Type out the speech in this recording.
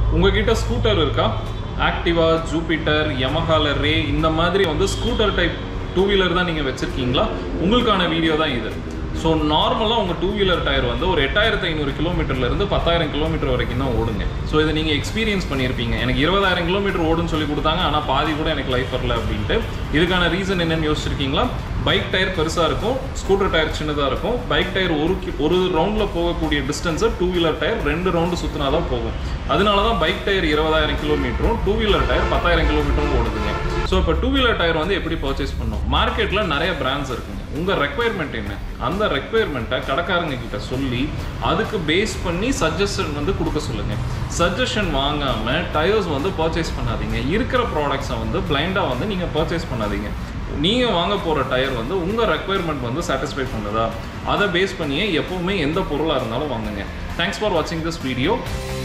உங்ககிட்ட ஸ்கூட்டர் இருக்கா ஆக்டிவா ஜூபிட்டர் யமஹால ரே இந்த மாதிரி வந்து ஸ்கூட்டர் டைப் டூ வீலர் தான் நீங்கள் வச்சுருக்கீங்களா உங்களுக்கான வீடியோ தான் இது ஸோ நார்மலாக உங்கள் டூ வீலர் டயர் வந்து ஒரு எட்டாயிரத்து ஐநூறு கிலோமீட்டர்லேருந்து பத்தாயிரம் கிலோமீட்டர் வரைக்கும் தான் ஓடுங்க ஸோ இதை நீங்கள் எக்ஸ்பீரியன்ஸ் பண்ணியிருப்பீங்க எனக்கு இருபதாயிரம் கிலோமீட்டர் ஓடுன்னு சொல்லி கொடுத்தாங்க ஆனால் பாதி கூட எனக்கு லைஃப் வரல அப்படின்ட்டு இதுக்கான ரீசன் என்னன்னு யோசிச்சிருக்கீங்களா பைக் டயர் பெருசாக இருக்கும் ஸ்கூட்டர் டயர் சின்னதாக இருக்கும் பைக் டயர் ஒரு கி- ஒரு ரவுண்டில் போகக்கூடிய டிஸ்டன்ஸை டூ வீலர் டயர் ரெண்டு ரவுண்டு சுற்றினா தான் போகும் அதனால தான் பைக் டயர் இருபதாயிரம் கிலோமீட்டரும் டூ வீலர் டயர் பத்தாயிரம் கிலோமீட்டரும் ஓடுதுங்க ஸோ இப்போ டூ வீலர் டயர் வந்து எப்படி பர்ச்சேஸ் பண்ணணும் மார்க்கெட்டில் நிறைய பிராண்ட்ஸ் இருக்குங்க உங்கள் ரெக்குயர்மெண்ட் என்ன அந்த ரெக்குயர்மெண்ட்டை கடைக்காரங்க கிட்ட சொல்லி அதுக்கு பேஸ் பண்ணி சஜஷன் வந்து கொடுக்க சொல்லுங்க சஜஷன் வாங்காமல் டயர்ஸ் வந்து பர்ச்சேஸ் பண்ணாதீங்க இருக்கிற ப்ராடக்ட்ஸை வந்து பிளைண்டாக வந்து நீங்கள் பர்ச்சேஸ் பண்ணாதீங்க நீங்கள் வாங்க போகிற டயர் வந்து உங்கள் ரெக்குயர்மெண்ட் வந்து சாட்டிஸ்ஃபை பண்ணுதா அதை பேஸ் பண்ணியே எப்போவுமே எந்த பொருளாக இருந்தாலும் வாங்குங்க தேங்க்ஸ் ஃபார் வாட்சிங் திஸ் வீடியோ